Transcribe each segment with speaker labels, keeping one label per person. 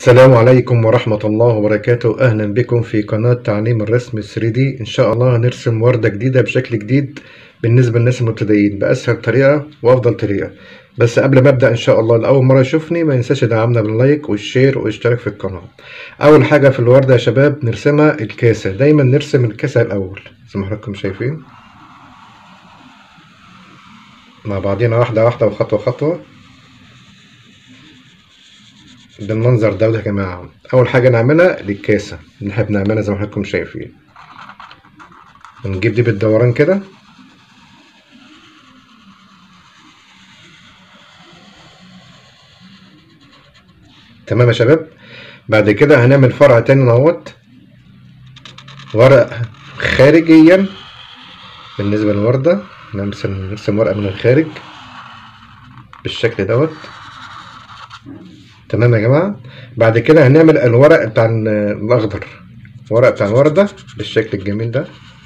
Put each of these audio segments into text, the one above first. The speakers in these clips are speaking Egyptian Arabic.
Speaker 1: السلام عليكم ورحمة الله وبركاته أهلا بكم في قناة تعليم الرسم 3D إن شاء الله هنرسم وردة جديدة بشكل جديد بالنسبة للناس المبتدئين بأسهل طريقة وأفضل طريقة بس قبل ما أبدأ إن شاء الله لأول مرة يشوفني ما ينساش يدعمنا باللايك والشير والاشتراك في القناة أول حاجة في الوردة يا شباب نرسمها الكاسة دايما نرسم الكاسة الأول زي ما حضراتكم شايفين مع بعضينا واحدة واحدة وخطوة خطوة بالمنظر ده يا جماعة أول حاجة نعملها للكاسة اللي احنا بنعملها زي ما حضراتكم شايفين ونجيب دي بالدوران كده تمام يا شباب بعد كده هنعمل فرع تاني اهوت ورق خارجيا بالنسبة للوردة نرسم نرسم ورقة من الخارج بالشكل دوت تمام يا جماعة بعد كده هنعمل الورق بتاع الأخضر الورق بتاع الوردة بالشكل الجميل ده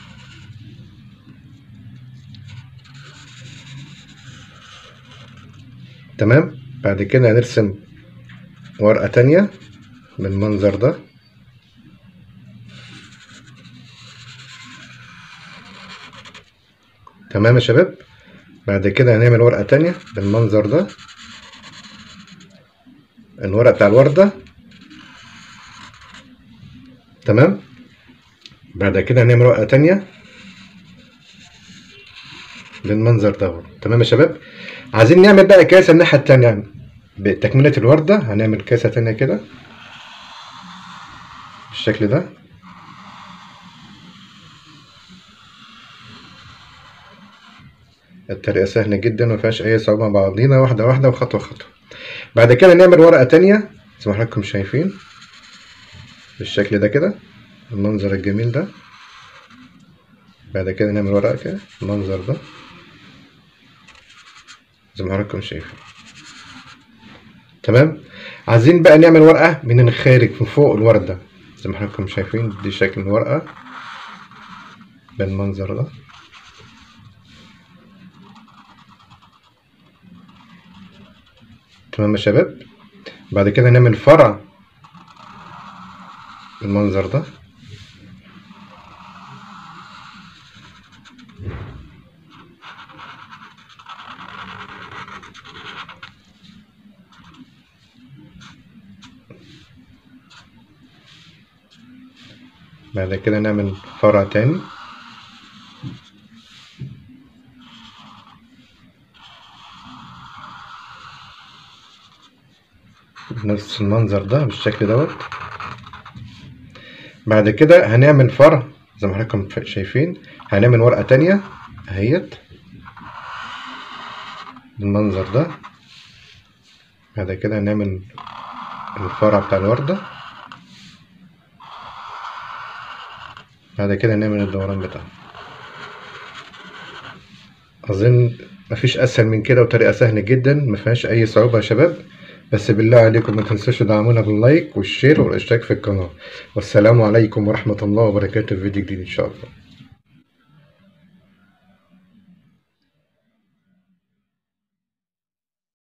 Speaker 1: تمام بعد كده هنرسم ورقة تانية بالمنظر ده تمام يا شباب بعد كده هنعمل ورقة تانية بالمنظر ده الورق بتاع الوردة تمام بعد كده هنعمل ورقة تانية بالمنظر ده تمام يا شباب عايزين نعمل بقى كاسة الناحية التانية بتكملة الوردة هنعمل كاسة تانية كده بالشكل ده الطريقة سهلة جدا ومفيهاش أي صعوبة مع بعضينا واحدة واحدة وخطوة خطوة بعد كده نعمل ورقة تانية زي ما حضراتكم شايفين بالشكل ده كده المنظر الجميل ده بعد كده نعمل ورقة كده المنظر ده زي ما حضراتكم شايفين تمام عايزين بقى نعمل ورقة من الخارج من فوق الوردة زي ما حضراتكم شايفين دي شكل الورقة بالمنظر ده تمام يا شباب بعد كده نعمل فرع بالمنظر ده بعد كده نعمل فرع تاني نفس المنظر ده بالشكل دوت بعد كده هنعمل فرع زي ما حضراتكم شايفين هنعمل ورقة تانية اهيت بالمنظر ده بعد كده هنعمل الفرع بتاع الوردة بعد كده نعمل الدوران بتاعه أظن مفيش أسهل من كده وطريقة سهلة جدا مفيهاش أي صعوبة يا شباب بس بالله عليكم ما تنسوش تدعمونا باللايك والشير والاشتراك في القناة والسلام عليكم ورحمة الله وبركاته في فيديو جديد إن شاء الله